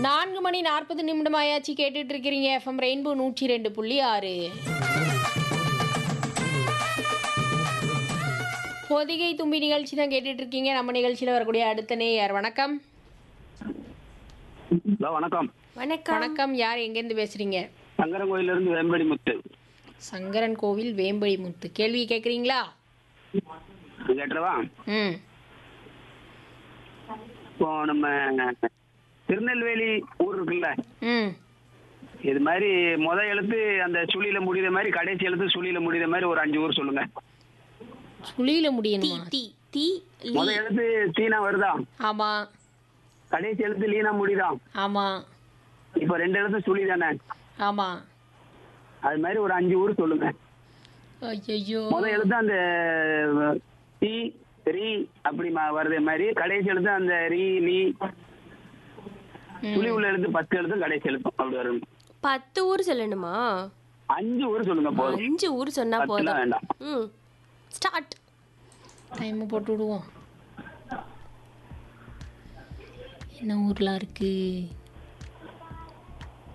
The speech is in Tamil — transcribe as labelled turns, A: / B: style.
A: நான்கு மணி நாற்பது நிமிடம் ஆயாச்சு கேட்டுட்டு இருக்கிறீங்க எஃப்எம் ரெயின்போ நூற்றி ரெண்டு புள்ளி ஆறு பொதிகை தும்பி நிகழ்ச்சி தான் கேட்டுட்டு இருக்கீங்க நம்ம நிகழ்ச்சியில் வரக்கூடிய அடுத்த நேயர் வணக்கம்
B: ஹலோ வணக்கம்
C: வணக்கம்
A: வணக்கம் யார் எங்கேருந்து பேசுறீங்க
B: சங்கரன் இருந்து வேம்படி முத்து
A: சங்கரன் கோவில் வேம்படி முத்து கேள்வி கேட்குறீங்களா
B: கேட்டுறவா
A: ம்
B: இப்போ நம்ம திருநெல்வேலி ஊர் இருக்குல்ல
A: ம்
B: இது மாதிரி முத எழுத்து அந்த சுழியில முடிகிற மாதிரி கடைசி எழுத்து சுழியில முடிகிற மாதிரி ஒரு அஞ்சு ஊர் சொல்லுங்க
A: சுழியில
C: தி
A: முடியணுமா
C: தி தி
B: முத
C: லி
B: எழுத்து தீனா வருதா
A: ஆமாம்
B: கடைசி எழுத்து லீனா முடியுதா
A: ஆமாம்
B: இப்போ ரெண்டு எழுத்து சுழி தானே
A: ஆமாம்
B: அது மாதிரி ஒரு அஞ்சு ஊர் சொல்லுங்க
A: ஐயோ
B: முத எழுத்து அந்த டி ரீ அப்படி ம- வருது மாதிரி கடைசி எழுத்து அந்த ரீ லீ சுழி உள்ள எழுத்து பத்து எழுத்தும் கடைசி எழுத்தும் அப்படி வரும்
C: பத்து ஊர் சொல்லணுமா
B: அஞ்சு ஊர் சொல்லுங்க போதும்
C: அஞ்சு ஊர் சொன்னா
B: பத்துலாம்
C: போதும்
B: வேண்டாம்
C: ம் ஸ்டார்ட்
A: டைம் போட்டு விடுவோம் என்ன ஊர்லாம் இருக்கு